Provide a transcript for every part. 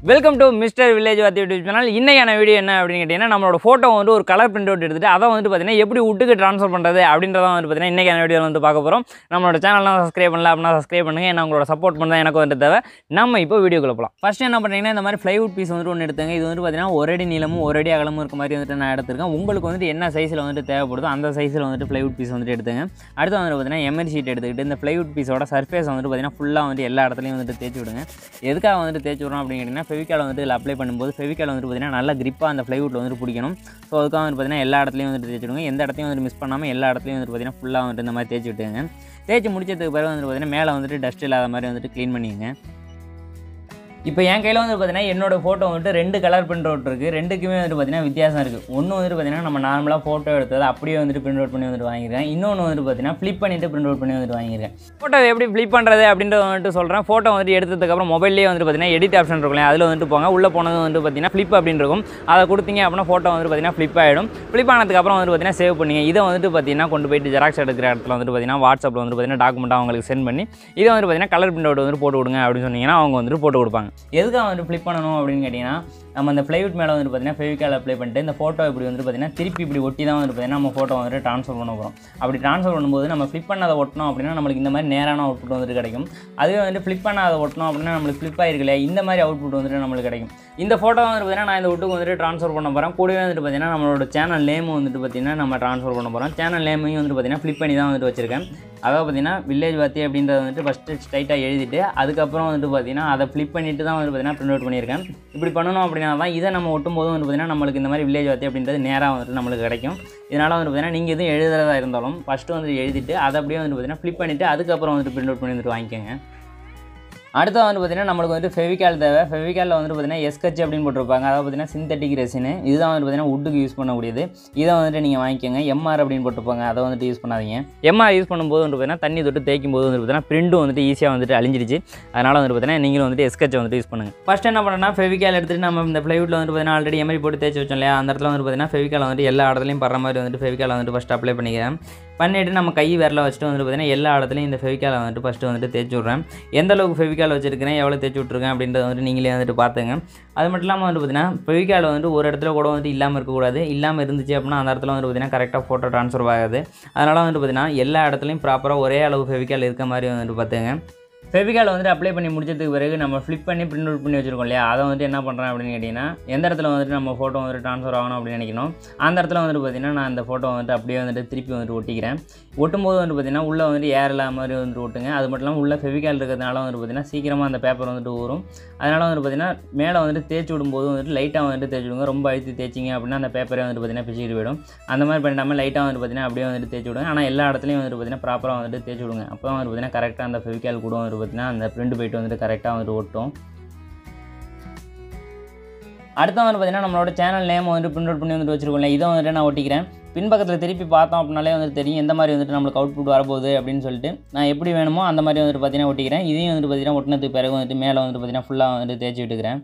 welcome to mister village Vaathi YouTube channel இன்றைக்கான video என்ன அப்படின்னு கேட்டிங்கன்னா நம்மளோட ஃபோட்டோ வந்து ஒரு கலர் பிரிண்ட் அவுட் எடுத்துட்டு அதை வந்து பார்த்தீங்கன்னா எப்படி விட்டுக்கு ட்ரான்ஸ்ஃபர் பண்ணுறது அப்படின்றத வந்து பார்த்தீங்கன்னா இன்றைக்கான வீடியோ வந்து பார்க்க போகிறோம் நம்மளோட சேனல்லாம் சப்ஸ்கிரைப் பண்ணல அப்படின்னா சப்ஸ்கிரைப் பண்ணுங்கள் ஏன்னா உங்களோட சப்போர்ட் பண்ண எனக்கு வந்து தேவை நம்ம இப்போ வீடியோக்குள்ள போகலாம் ஃபர்ஸ்ட் என்ன பண்ணுறீங்கன்னா இந்த மாதிரி ஃப்ளைவுட் பீஸ் வந்துட்டு ஒன்று எடுத்துங்க இது வந்து பார்த்தீங்கன்னா ஒரு அடி நீளமும் ஒரு அடி அகலமும் இருக்க மாதிரி வந்துட்டு நான் எடுத்திருக்கேன் உங்களுக்கு வந்துட்டு என்ன சைஸில் வந்துட்டு தேவைப்படுதோ அந்த சைஸில் வந்துட்டு ஃப்ளைவுட் பீஸ் வந்துட்டு எடுத்துங்க அடுத்து வந்து பார்த்தீங்கன்னா எமரி ஷீட் எடுத்துக்கிட்டு இந்த ஃப்ளைவுட் பீஸோட சர்ஃபேஸ் வந்துட்டு பார்த்தீங்கன்னா ஃபுல்லாக வந்து எல்லா இடத்துலையும் வந்துட்டு தேய்ச்சி விடுங்க எதுக்காக வந்துட்டு தேய்ச்சி விட்றோம் அப்படின்னு கேட்டிங்கன்னா ஃபெவிக்கால் வந்துட்டு இதில் அப்ளை பண்ணும்போது ஃபெவிக்கால் வந்துட்டு பார்த்தீங்கன்னா நல்லா grip-ஆ அந்த ஃப்ளைவுட்டில் வந்துட்டு பிடிக்கணும் ஸோ அதுக்காக வந்து பார்த்தீங்கன்னா எல்லா இடத்துலையும் வந்துட்டு தேய்ச்சி விடுங்க எந்த இடத்தையும் வந்துட்டு மிஸ் பண்ணாமல் எல்லா இடத்துலையும் வந்துட்டு பார்த்தீங்கன்னா ஃபுல்லாக வந்துட்டு இந்த மாதிரி தேய்ச்சி விட்டுங்க தேய்ச்சி முடிச்சதுக்கு பிறகு வந்துட்டு பார்த்தீங்கன்னா மேலே வந்துட்டு டஸ்ட் இல்லாத மாதிரி வந்துட்டு க்ளீன் பண்ணிக்கங்க இப்போ என் கையில் வந்து பார்த்தீங்கன்னா என்னோட ஃபோட்டோ வந்துட்டு ரெண்டு கலர் பிரிண்ட் அவுட் இருக்குது ரெண்டுக்குமே வந்துட்டு பார்த்தீங்கன்னா வித்தியாசம் இருக்குது ஒன்று வந்துட்டு பார்த்தீங்கன்னா நம்ம நார்மலாக ஃபோட்டோ எடுத்தது அப்படியே வந்துட்டு பிரிண்ட் அவுட் பண்ணி வந்துட்டு வாங்கியிருக்கேன் இன்னொன்று வந்துட்டு பார்த்தீங்கன்னா ஃப்ளிப் பண்ணிட்டு பிரிண்ட் அவுட் பண்ணி வந்துட்டு வாங்கியிருக்கேன் ஃபோட்டோ எப்படி ஃப்ளிப் பண்ணுறது அப்படின்றத வந்துட்டு சொல்கிறேன் ஃபோட்டோ வந்துட்டு எடுத்ததுக்கப்புறம் மொபைல்லேயே வந்துட்டு பார்த்தீங்கன்னா எடிட் ஆப்ஷன் இருக்கும் அதில் வந்துட்டு போங்க உள்ளே போனது வந்துட்டு பார்த்தீங்கன்னா ஃப்ளிப் அப்படின்னு இருக்கும் அதை கொடுத்தீங்க அப்படின்னா ஃபோட்டோ வந்துட்டு பார்த்தீங்கன்னா ஃப்ளிப் ஆகிடும் ஃப்ளிப் ஆனதுக்கப்புறம் வந்துட்டு பார்த்தீங்கன்னா சேவ் பண்ணிங்க இதை வந்துட்டு பார்த்தீங்கன்னா கொண்டு போயிட்டு ஜெராக்ஸ் எடுக்கிற இடத்துல வந்துட்டு பார்த்தீங்கன்னா வாட்ஸ்அப்பில் வந்துட்டு பார்த்தீங்கன்னா டாக்குமெண்ட் அவங்களுக்கு சென்ட் பண்ணி இதை வந்துட்டு பார்த்தீங்கன்னா கலர் பிரிண்ட் அவுட் வந்துட்டு போட்டு கொடுங்க அப்படின்னு சொன்னீங்கன்னா அவங்க வந்துட்டு போட்டு கொடுப்பாங்க எதுக்காக வந்துட்டு ஃப்ளிப் பண்ணணும் அப்படின்னு கேட்டிங்கன்னா நம்ம அந்த ஃப்ளைவுட் மேலே வந்துட்டு பார்த்தீங்கன்னா ஃபெவிகால் அப்ளை பண்ணிட்டு இந்த ஃபோட்டோ இப்படி வந்துட்டு பார்த்தீங்கன்னா திருப்பி இப்படி ஒட்டி தான் வந்துட்டு பார்த்தீங்கன்னா நம்ம ஃபோட்டோ வந்துட்டு ட்ரான்ஸ்ஃபர் பண்ண போகிறோம் அப்படி ட்ரான்ஸ்ஃபர் பண்ணும்போது நம்ம ஃப்ளிப் பண்ணாத ஒட்டணும் அப்படின்னா நம்மளுக்கு இந்த மாதிரி நேரான அவுட்புட் வந்துட்டு கிடைக்கும் அதுவே வந்துட்டு ஃப்ளிப் பண்ணாத ஒட்டணும் அப்படின்னா நம்மளுக்கு ஃப்ளிப் ஆயிருக்கல இந்த மாதிரி அவுட்புட் வந்துட்டு நம்மளுக்கு கிடைக்கும் இந்த ஃபோட்டோ வந்துட்டு பார்த்தீங்கன்னா நான் இந்த ஒட்டுக்கு வந்துட்டு ட்ரான்ஸ்ஃபர் பண்ண போகிறேன் கூடவே வந்துட்டு பார்த்தீங்கன்னா நம்மளோட சேனல் நேம் வந்துட்டு பார்த்தீங்கன்னா நம்ம ட்ரான்ஸ்ஃபர் பண்ண போகிறோம் சேனல் நேமையும் வந்துட்டு பார்த்தீங்கன்னா ஃப்ளிப் பண்ணி தான் வந்துட்டு வச்சிருக்கேன் அதாவது பார்த்தீங்கன்னா வில்லேஜ் வாத்தி அப்படின்றத வந்துட்டு ஃபஸ்ட்டு ஸ்ட்ரைட்டாக எழுதிட்டு அதுக்கப்புறம் வந்துட்டு பார்த்தீங்கன்னா அதை ஃப்ளிப் பண்ணிட்டு தான் வந்துட்டு பார்த்தீங்கன்னா பிரிண்ட் அவுட் பண்ணியிருக்கேன் இப்படி பண்ணணும் அப்படின்னா தான் இதை நம்ம ஒட்டும் போது வந்து பார்த்தீங்கன்னா நம்மளுக்கு இந்த மாதிரி வில்லேஜ் வாத்தி அப்படின்றது நேராக வந்துட்டு நம்மளுக்கு கிடைக்கும் இதனால் வந்து பார்த்தீங்கன்னா நீங்கள் எதுவும் எழுதுறதா இருந்தாலும் ஃபஸ்ட்டு வந்துட்டு எழுதிட்டு அதை அப்படியே வந்துட்டு பார்த்தீங்கன்னா ஃப்ளிப் பண்ணிவிட்டு அதுக்கப்புறம் வந்துட்டு பிரிண்ட் அவுட் பண்ணி வந்துட்டு வாங்கிக்கோங்க அடுத்து வந்து பார்த்தீங்கன்னா நம்மளுக்கு வந்து ஃபெவிகால் தேவை ஃபெவிகாலில் வந்து பார்த்தீங்கன்னா எஸ்கச் அப்படின்னு போட்டிருப்பாங்க அதாவது பார்த்தீங்கன்னா சிந்தட்டிக் ரெசின் இதுதான் வந்து பார்த்தீங்கன்னா வுட்டுக்கு யூஸ் பண்ணக்கூடியது இதை வந்துட்டு நீங்கள் வாங்கிக்கோங்க எம்ஆர் அப்படின்னு போட்டிருப்பாங்க அதை வந்துட்டு யூஸ் பண்ணாதீங்க எம்ஆர் யூஸ் பண்ணும்போது வந்து பார்த்தீங்கன்னா தண்ணி தொட்டு தேய்க்கும் போது வந்து பார்த்தீங்கன்னா பிரிண்டும் வந்துட்டு ஈஸியாக வந்துட்டு அழிஞ்சிருச்சு அதனால் வந்து பார்த்தீங்கன்னா நீங்களும் வந்துட்டு எஸ்கச் வந்துட்டு யூஸ் பண்ணுங்கள் ஃபஸ்ட் என்ன பண்ணணும்னா ஃபெவிகால் எடுத்துகிட்டு நம்ம இந்த ஃப்ளைவுட்டில் வந்து பார்த்தீங்கன்னா ஆல்ரெடி எம்ஐ போட்டு தேய்ச்சி வச்சோம் இல்லையா அந்த இடத்துல வந்து பார்த்தீங்கன்னா ஃபெவிகால் வந்துட்டு எல்லா இடத்துலையும் படுற மாதிரி வந்துட்டு ஃபெவிகால் வந்துட்டு ஃபஸ்ட் அப்ளை பண்ணிக்கிறேன் பண்ணிவிட்டு நம்ம கை விரல வச்சுட்டு வந்து பார்த்தீங்கன்னா எல்லா இடத்துலையும் இந்த ஃபெவிகாலை வந்துட்டு ஃபஸ்ட்டு வந்துட்டு தேய்ச்சி விட்றேன் எந்த அளவுக்கு ஃபெவிகால் வச்சிருக்கிறேன் எவ்வளோ தேய்ச்சி விட்ருக்கேன் அப்படின்றத வந்துட்டு நீங்களே வந்துட்டு பார்த்துங்க அது மட்டும் இல்லாமல் வந்து பார்த்தீங்கன்னா ஃபெவிகால் வந்துட்டு ஒரு இடத்துல கூட வந்துட்டு இல்லாமல் இருக்கக்கூடாது இல்லாமல் இருந்துச்சு அப்படின்னா அந்த இடத்துல வந்து பார்த்தீங்கன்னா கரெக்டாக ஃபோட்டோ ட்ரான்ஸ்ஃபர் ஆகாது அதனால் வந்துட்டு பார்த்தீங்கன்னா எல்லா இடத்துலையும் ப்ராப்பராக ஒரே அளவு ஃபெவிகால் இருக்க மாதிரி வந்துட்டு பார்த்துங்க ஃபெவிகால் வந்துட்டு அப்ளை பண்ணி முடிச்சதுக்கு பிறகு நம்ம ஃப்ளிப் பண்ணி பிரிண்ட் அவுட் பண்ணி வச்சிருக்கோம் இல்லையா அதை வந்துட்டு என்ன பண்ணுறேன் அப்படின்னு கேட்டிங்கன்னா எந்த இடத்துல வந்துட்டு நம்ம ஃபோட்டோ வந்துட்டு ட்ரான்ஸ்ஃபர் ஆகணும் அப்படின்னு நினைக்கணும் அந்த இடத்துல வந்துட்டு பார்த்தீங்கன்னா நான் அந்த ஃபோட்டோ வந்துட்டு அப்படியே வந்துட்டு திருப்பி வந்துட்டு ஒட்டிக்கிறேன் ஒட்டும்போது வந்துட்டு பார்த்தீங்கன்னா உள்ளே வந்துட்டு ஏர் இல்லாத மாதிரி வந்துட்டு ஒட்டுங்க அது மட்டும் இல்லாமல் உள்ள ஃபெவிகால் இருக்கிறதுனால வந்துட்டு பார்த்தீங்கன்னா சீக்கிரமாக அந்த பேப்பர் வந்துட்டு ஊறும் அதனால் வந்துட்டு பார்த்தீங்கன்னா மேலே வந்துட்டு தேய்ச்சி விடும்போது வந்துட்டு லைட்டாக வந்துட்டு தேய்ச்சி விடுங்க ரொம்ப அழுத்தி தேய்ச்சிங்க அப்படின்னா அந்த பேப்பரே வந்துட்டு பார்த்தீங்கன்னா பிச்சுக்கிட்டு போயிடும் அந்த மாதிரி பண்ணிடாமல் லைட்டாக வந்துட்டு பார்த்தீங்கன்னா அப்படியே வந்துட்டு தேய்ச்சி விடுங்க ஆனால் எல்லா இடத்துலையும் வந்துட்டு பார்த்தீங்கன்னா ப்ராப்பராக வந்துட்டு தேய்ச்சி விடுங்க அப்போ தான் வந்துட்டு பார்த்தீங்கன்னா கரெக்டாக அந்த ஃபெவிகால் கூட வந்துட்டு பார்த்தீங்கன்னா அந்த பிரிண்ட் போயிட்டு வந்துட்டு கரெக்டாக வந்துட்டு ஒட்டும் அடுத்த வந்து பார்த்தீங்கன்னா நம்மளோட சேனல் நேம் வந்துட்டு பிரிண்ட் அவுட் பண்ணி வந்துட்டு வச்சிருக்கோம்ல இதை வந்துட்டு நான் ஒட்டிக்கிறேன் பின்பக்கத்தில் திருப்பி பார்த்தோம் அப்படின்னாலே வந்துட்டு தெரியும் எந்த மாதிரி வந்துட்டு நம்மளுக்கு அவுட்புட் வரப்போகுது அப்படின்னு சொல்லிட்டு நான் எப்படி வேணுமோ அந்த மாதிரி வந்துட்டு பார்த்தீங்கன்னா ஒட்டிக்கிறேன் இதையும் வந்துட்டு பார்த்தீங்கன்னா ஒட்டினதுக்கு பிறகு வந்துட்டு மேலே வந்துட்டு பார்த்தீங்கன்னா ஃபுல்லாக வந்துட்டு தேய்ச்சி விட்டுக்கிறேன்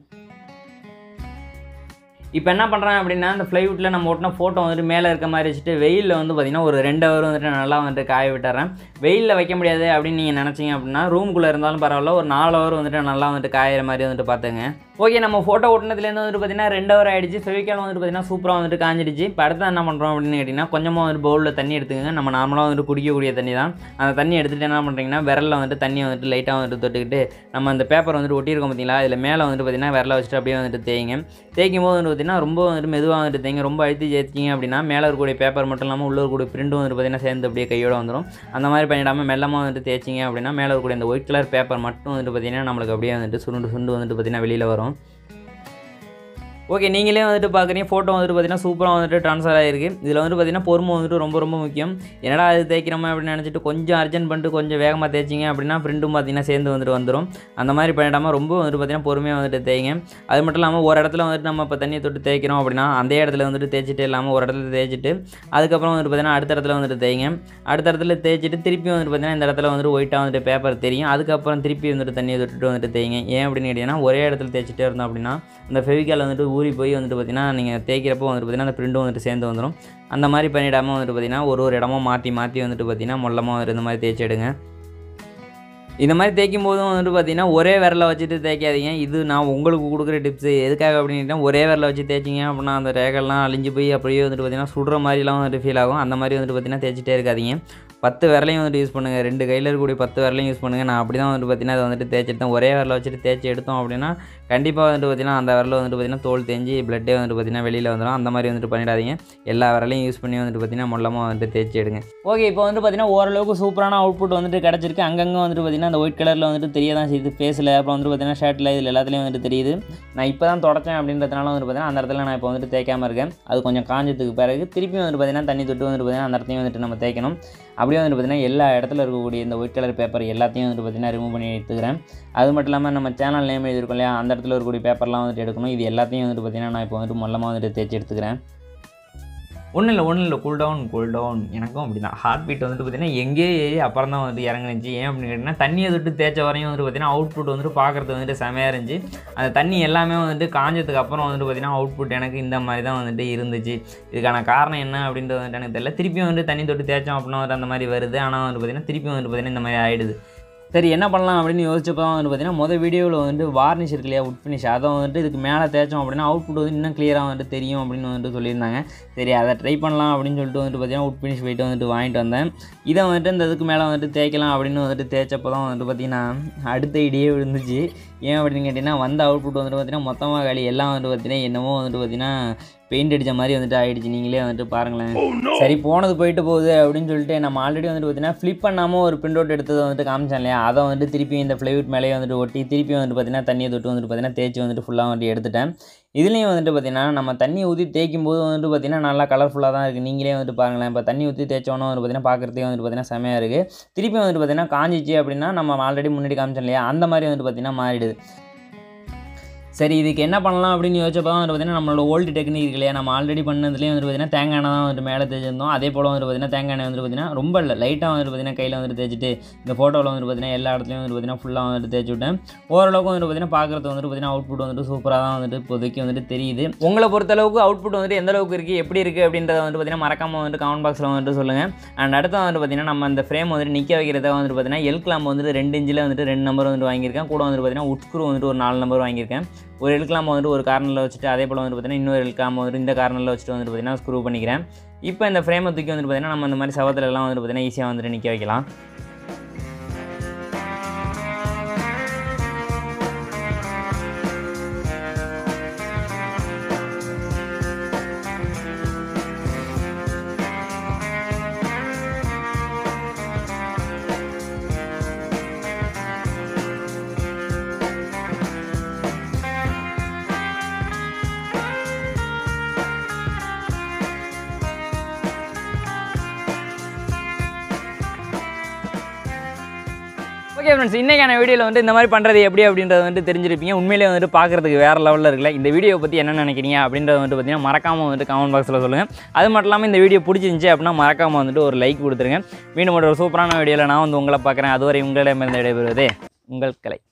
இப்போ என்ன பண்ணுறேன் அப்படின்னா அந்த ஃப்ளைவுட்டில் நம்ம ஒட்டின ஃபோட்டோ வந்துட்டு மேலே இருக்க மாதிரி வச்சுட்டு வெயிலில் வந்து பார்த்திங்கன்னா ஒரு ரெண்டு ஹவர் வந்துட்டு நல்லா வந்துட்டு காய விட்டுறேன் வெயிலில் வைக்க முடியாது அப்படின்னு நீங்கள் நினச்சிங்க அப்படின்னா ரூமுக்குள்ளே இருந்தாலும் பரவாயில்ல ஒரு நாலு ஹவர் வந்துட்டு நல்லா வந்துட்டு காயிற மாதிரி வந்துட்டு பார்த்துங்க ஓகே நம்ம ஃபோட்டோ ஒட்டினதுலேருந்து வந்துட்டு பார்த்தீங்கன்னா ரெண்டு ஹவர் ஆகிடுச்சு ஃபெவிக்கால் வந்துட்டு பார்த்தீங்கன்னா சூப்பராக வந்துட்டு காஞ்சிடுச்சு இப்போ அடுத்து என்ன பண்ணுறோம் அப்படின்னு கேட்டிங்கன்னா கொஞ்சமாக வந்துட்டு பவுலில் தண்ணி எடுத்துக்கோங்க நம்ம நார்மலாக வந்துட்டு குடிக்கக்கூடிய தண்ணி தான் அந்த தண்ணி எடுத்துகிட்டு என்ன பண்ணுறீங்கன்னா விரலில் வந்துட்டு தண்ணி வந்துட்டு லைட்டாக வந்துட்டு தொட்டுக்கிட்டு நம்ம அந்த பேப்பர் வந்துட்டு ஒட்டியிருக்கோம் பார்த்தீங்களா இதில் மேலே வந்துட்டு பார்த்தீங்கன்னா விரலை வச்சுட்டு அப்படியே வந்துட்டு தேய்ங்க தேய்க்கும் போது வந்து பார்த்தீங்கன்னா ரொம்ப வந்துட்டு மெதுவாக வந்துட்டு தேய்ங்க ரொம்ப அழுத்தி தேய்ச்சிங்க அப்படின்னா மேலே இருக்கக்கூடிய பேப்பர் மட்டும் இல்லாமல் உள்ள இருக்கக்கூடிய பிரிண்டும் வந்துட்டு பார்த்தீங்கன்னா சேர்ந்து அப்படியே கையோட வந்துடும் அந்த மாதிரி பண்ணிடாமல் மெல்லமாக வந்துட்டு தேய்ச்சிங்க அப்படின்னா மேலே இருக்கக்கூடிய இந்த ஒயிட் கலர் பேப்பர் மட்டும் வந்துட்டு பார்த்தீங்கன்னா நம்மளுக்கு அப்படியே வந்துட்டு சுருண்டு சுண்டு வந்துட்டு பார்த்தீங்கன்னா வெளியில் வரும் ஓகே நீங்களே வந்துட்டு பார்க்குறீங்க ஃபோட்டோ வந்துட்டு பார்த்தீங்கன்னா சூப்பராக வந்துட்டு ட்ரான்ஸ்ஃபர் ஆகிருக்கு இதில் வந்துட்டு பார்த்தீங்கன்னா பொறுமை வந்துட்டு ரொம்ப ரொம்ப முக்கியம் என்னடா அது தேய்க்கிறோமே அப்படின்னு நினச்சிட்டு கொஞ்சம் அர்ஜென்ட் பண்ணிட்டு கொஞ்சம் வேகமாக தேய்ச்சிங்க அப்படின்னா பிரிண்ட்டும் பார்த்தீங்கன்னா சேர்ந்து வந்துட்டு வந்துடும் அந்த மாதிரி பண்ணிடாமல் ரொம்ப வந்துட்டு பார்த்தீங்கன்னா பொறுமையாக வந்துட்டு தேய்ங்க அது மட்டும் இல்லாமல் ஒரு இடத்துல வந்துட்டு நம்ம இப்போ தண்ணியை தொட்டு தேய்க்கிறோம் அப்படின்னா அந்த இடத்துல வந்துட்டு தேய்ச்சிட்டு இல்லாமல் ஒரு இடத்துல தேய்ச்சிட்டு அதுக்கப்புறம் வந்துட்டு பார்த்தீங்கன்னா அடுத்த இடத்துல வந்துட்டு தேய்ங்க அடுத்த இடத்துல தேய்ச்சிட்டு திருப்பி வந்துட்டு பார்த்தீங்கன்னா இந்த இடத்துல வந்துட்டு ஒயிட்டாக வந்துட்டு பேப்பர் தெரியும் அதுக்கப்புறம் திருப்பி வந்துட்டு தண்ணியை தொட்டுட்டு வந்துட்டு தேய்ங்க ஏன் அப்படின்னு கேட்டிங்கன்னா ஒரே இடத்துல தேய்ச்சிட்டே இருந்தோம் அப்படின்னா இந்த ஃபெவிகால் வந்துட்டு ஊறி போய் வந்துட்டு பார்த்தீங்கன்னா நீங்கள் தேய்க்கிறப்போ வந்துட்டு பார்த்தீங்கன்னா அந்த பிரிண்டும் வந்துட்டு சேர்ந்து வந்துடும் அந்த மாதிரி பண்ணிடாமல் வந்துட்டு பார்த்தீங்கன்னா ஒரு ஒரு இடமும் மாற்றி மாற்றி வந்துட்டு பார்த்தீங்கன்னா மொல்லமாக இந்த மாதிரி தேய்ச்சி எடுங்க இந்த மாதிரி தேய்க்கும் போதும் வந்துட்டு பார்த்தீங்கன்னா ஒரே விரலை வச்சுட்டு தேய்க்காதீங்க இது நான் உங்களுக்கு கொடுக்குற டிப்ஸு எதுக்காக அப்படின்னா ஒரே விரலை வச்சு தேய்ச்சிங்க அப்படின்னா அந்த ரேகெல்லாம் அழிஞ்சு போய் அப்படியே வந்துட்டு பார்த்தீங்கன்னா சுடுற மாதிரிலாம் வந்துட்டு ஃபீல் ஆகும் அந்த மாதிரி வந்துட்டு பார்த்தீங்கன்னா தேய்ச்சிட்டே இருக்காதீங்க பத்து விரலையும் வந்துட்டு யூஸ் பண்ணுங்கள் ரெண்டு கையில் இருக்கக்கூடிய பத்து விரலையும் யூஸ் பண்ணுங்கள் நான் அப்படி தான் வந்துட்டு பார்த்தீங்கன்னா அதை வந்துட்டு தேய்ச்சிட்டேன் ஒரே விரலை வச்சுட்டு தேய்ச்சி எடுத்தோம் அப்படின்னா கண்டிப்பாக வந்துட்டு பார்த்தீங்கன்னா அந்த விரலில் வந்துட்டு பார்த்தீங்கன்னா தோல் தேஞ்சு பிளட்டே வந்துட்டு பார்த்தீங்கன்னா வெளியில் வந்துடும் அந்த மாதிரி வந்துட்டு பண்ணிடாதீங்க எல்லா விரலையும் யூஸ் பண்ணி வந்துட்டு பார்த்தீங்கன்னா மொல்லமாக வந்துட்டு தேய்ச்சி எடுங்க ஓகே இப்போ வந்து பார்த்தீங்கன்னா ஓரளவுக்கு சூப்பரான அவுட்புட் வந்துட்டு கிடச்சிருக்கு அங்கங்கே வந்துட்டு பார்த்தீங்கன்னா அந்த ஒயிட் கலரில் வந்துட்டு தெரிய தான் செய்யுது ஃபேஸில் அப்புறம் வந்துட்டு பார்த்தீங்கன்னா ஷர்ட்டில் இதில் எல்லாத்துலேயும் வந்துட்டு தெரியுது நான் இப்போ தான் தொடச்சேன் அப்படின்றதுனால வந்துட்டு பார்த்தீங்கன்னா அந்த இடத்துல நான் இப்போ வந்துட்டு தேய்க்காம இருக்கேன் அது கொஞ்சம் காஞ்சதுக்கு பிறகு திருப்பி வந்துட்டு பார்த்தீங்கன்னா தண்ணி தொட்டு வந்துட்டு பார்த்தீங்கன்னா அந்த இடத்தையும் வந்துட்டு நம்ம தேய்க்கணும் அப்படியே வந்துட்டு பார்த்தீங்கன்னா எல்லா இடத்துல இருக்கக்கூடிய இந்த ஒயிட் கலர் பேப்பர் எல்லாத்தையும் வந்துட்டு பார்த்தீங்கன்னா ரிமூவ் பண்ணி எடுத்துக்கிறேன் அது மட்டும் இல்லாமல் நம்ம சேனல் நேம் எழுதிருக்கோம் இல்லையா அந்த இடத்துல இருக்கக்கூடிய பேப்பர்லாம் வந்துட்டு எடுக்கணும் இது எல்லாத்தையும் வந்துட்டு பார்த்தீங்கன்னா நான் இப்போ வந்துட்டு மொல்லமாக வந்துட்டு தேய்ச்சி எடுத்துக்கிறேன் ஒன்றும் இல்லை ஒன்றும் இல்லை கூல் டவுன் கூல் டவுன் எனக்கும் அப்படி தான் ஹார்ட் பீட் வந்துட்டு பார்த்தீங்கன்னா எங்கேயே ஏறி அப்புறம் தான் வந்துட்டு இறங்குனுச்சு ஏன் அப்படின்னு கேட்டிங்கன்னா தண்ணியை தொட்டு தேய்ச்ச வரையும் வந்துட்டு பார்த்தீங்கன்னா அவுட்புட் வந்துட்டு பார்க்குறது வந்துட்டு செமையாக இருந்துச்சு அந்த தண்ணி எல்லாமே வந்துட்டு காஞ்சதுக்கு அப்புறம் வந்துட்டு பார்த்தீங்கன்னா அவுட்புட் எனக்கு இந்த மாதிரி தான் வந்துட்டு இருந்துச்சு இதுக்கான காரணம் என்ன அப்படின்றது வந்துட்டு எனக்கு தெரியல திருப்பியும் வந்துட்டு தண்ணி தொட்டு தேய்ச்சோம் அப்படின்னா வந்துட்டு அந்த மாதிரி வருது ஆனால் வந்துட்டு பார்த்தீங்கன்னா திருப்பியும் வந்துட்டு பார்த்தீங்கன்னா இந்த மாதிரி ஆயிடுது சரி என்ன பண்ணலாம் அப்படின்னு யோசிச்சப்போ தான் வந்து பார்த்தீங்கன்னா மொதல் வீடியோவில் வந்து வார்னிஷ் இருக்கு இல்லையா உட் ஃபினிஷ் அதை வந்துட்டு இதுக்கு மேலே தேய்ச்சோம் அப்படின்னா அவுட்புட் வந்து இன்னும் கிளியராக வந்துட்டு தெரியும் அப்படின்னு வந்துட்டு சொல்லியிருந்தாங்க சரி அதை ட்ரை பண்ணலாம் அப்படின்னு சொல்லிட்டு வந்துட்டு பார்த்தீங்கன்னா உட் ஃபினிஷ் போயிட்டு வந்துட்டு வாங்கிட்டு வந்தேன் இதை வந்துட்டு இந்த இதுக்கு மேலே வந்துட்டு தேய்க்கலாம் அப்படின்னு வந்துட்டு தேய்ச்சப்போ தான் வந்துட்டு பார்த்தீங்கன்னா அடுத்த இடியே விழுந்துச்சு ஏன் அப்படின்னு கேட்டிங்கன்னா வந்த அவுட்புட் வந்துட்டு பார்த்தீங்கன்னா மொத்தமாக காலி எல்லாம் வந்துட்டு பார்த்தீங்கன்னா என்னமோ வந்துட்டு பார்த்தீங்கன்னா பெயிண்ட் அடித்த மாதிரி வந்துட்டு ஆயிடுச்சு நீங்களே வந்துட்டு பாருங்களேன் சரி போனது போயிட்டு போகுது அப்படின்னு சொல்லிட்டு நம்ம ஆல்ரெடி வந்துட்டு பார்த்தீங்கன்னா ஃப்ளிப் பண்ணாமல் ஒரு பிரிண்ட் அவுட் எடுத்ததை வந்துட்டு காமிச்சேன் இல்லையா அதை வந்துட்டு திருப்பி இந்த ஃப்ளைவுட் மேலேயே வந்துட்டு ஒட்டி திருப்பி வந்துட்டு பார்த்தீங்கன்னா தண்ணியை தொட்டு வந்துட்டு பார்த்தீங்கன்னா தேய்ச்சி வந்துட்டு ஃபுல்லாக வந்துட்டு எடுத்துட்டேன் இதுலேயும் வந்துட்டு பார்த்தீங்கன்னா நம்ம தண்ணி ஊற்றி தேய்க்கும் போது வந்துட்டு பார்த்தீங்கன்னா நல்லா கலர்ஃபுல்லாக தான் இருக்குது நீங்களே வந்துட்டு பாருங்களேன் இப்போ தண்ணி ஊற்றி தேய்ச்சோன்னா வந்து பார்த்தீங்கன்னா பார்க்குறதுக்கே வந்துட்டு பார்த்தீங்கன்னா செமையாக இருக்குது திருப்பி வந்துட்டு பார்த்தீங்கன்னா காஞ்சிச்சு அப்படின்னா நம்ம ஆல்ரெடி முன்னாடி காமிச்சோம் இல்லையா அந்த மாதிரி வந்துட்டு பார்த்தீங்கன்னா மாறிடுது சரி இதுக்கு என்ன பண்ணலாம் அப்படின்னு யோசிச்சப்போ தான் வந்து பார்த்தீங்கன்னா நம்மளோட ஓல்டு டெக்னிக் இருக்கு இல்லையா நம்ம ஆல்ரெடி பண்ணதுலேயே வந்து பார்த்தீங்கன்னா தேங்காய் எண்ணெய் தான் வந்துட்டு மேலே தேய்ச்சிருந்தோம் அதே போல் வந்து பார்த்தீங்கன்னா தேங்காய் எண்ணெய் வந்து பார்த்தீங்கன்னா ரொம்ப இல்லை லைட்டாக வந்து பார்த்தீங்கன்னா கையில் வந்துட்டு தேய்ச்சிட்டு இந்த ஃபோட்டோவில் வந்து பார்த்தீங்கன்னா எல்லா இடத்துலையும் வந்து பார்த்தீங்கன்னா ஃபுல்லாக வந்துட்டு தேய்ச்சி விட்டேன் ஓரளவுக்கு வந்துட்டு பார்த்தீங்கன்னா பார்க்குறது வந்துட்டு பார்த்தீங்கன்னா அவுட்புட் வந்துட்டு சூப்பராக தான் வந்துட்டு இப்போதைக்கு வந்துட்டு தெரியுது உங்களை பொறுத்தளவுக்கு அவுட்புட் வந்துட்டு எந்த அளவுக்கு இருக்குது எப்படி இருக்குது அப்படின்றத வந்துட்டு பார்த்தீங்கன்னா மறக்காமல் வந்துட்டு கமெண்ட் பாக்ஸில் வந்துட்டு சொல்லுங்கள் அண்ட் அடுத்து வந்துட்டு பார்த்தீங்கன்னா நம்ம அந்த ஃப்ரேம் வந்துட்டு நிற்க வைக்கிறத வந்துட்டு பார்த்தீங்கன்னா எல் கிளாம் வந்துட்டு ரெண்டு இன்ச்சில் வந்துட்டு ரெண்டு நம்பர் வந்துட்டு வாங்கியிருக்கேன் கூட வந்துட்டு பார்த்தீங்கன்னா உட்ஸ்க்ரூ வந்துட்டு ஒரு நாலு நம்பர் வாங்கியிருக்கேன் ஒரு எல்கிளாம் வந்துட்டு ஒரு கார்னரில் வச்சுட்டு அதே போல் வந்து பார்த்தீங்கன்னா இன்னொரு எல்கிளாம் வந்துட்டு இந்த கார்னரில் வச்சுட்டு வந்துட்டு பார்த்தீங்கன்னா ஸ்க்ரூ பண்ணிக்கிறேன் இப்போ இந்த ஃப்ரேமை தூக்கி வந்துட்டு பார்த்தீங்கன்னா நம்ம இந்த மாதிரி சவத்துல எல்லாம் வந்துட்டு பார்த்தீங்கன்னா ஈஸியாக வந்துட்டு நிற்க வைக்கலாம் ஓகே ஃப்ரெண்ட்ஸ் இன்றைக்கான வீடியோவில் வந்து இந்த மாதிரி பண்ணுறது எப்படி அப்படின்றத வந்து தெரிஞ்சிருப்பீங்க உண்மையிலே வந்துட்டு பார்க்குறதுக்கு வேறு லெவலில் இருக்குல்ல இந்த வீடியோ பற்றி என்ன நினைக்கிறீங்க அப்படின்றத வந்துட்டு பார்த்தீங்கன்னா மறக்காமல் வந்துட்டு கமெண்ட் பாக்ஸில் சொல்லுங்கள் அது மட்டும் இல்லாமல் இந்த வீடியோ பிடிச்சிருந்துச்சி அப்படின்னா மறக்காமல் வந்துட்டு ஒரு லைக் கொடுத்துருங்க மீண்டும் ஒரு சூப்பரான வீடியோவில் நான் வந்து உங்களை பார்க்குறேன் அதுவரை உங்களிடமிருந்து விடைபெறுவதே உங்கள் கலை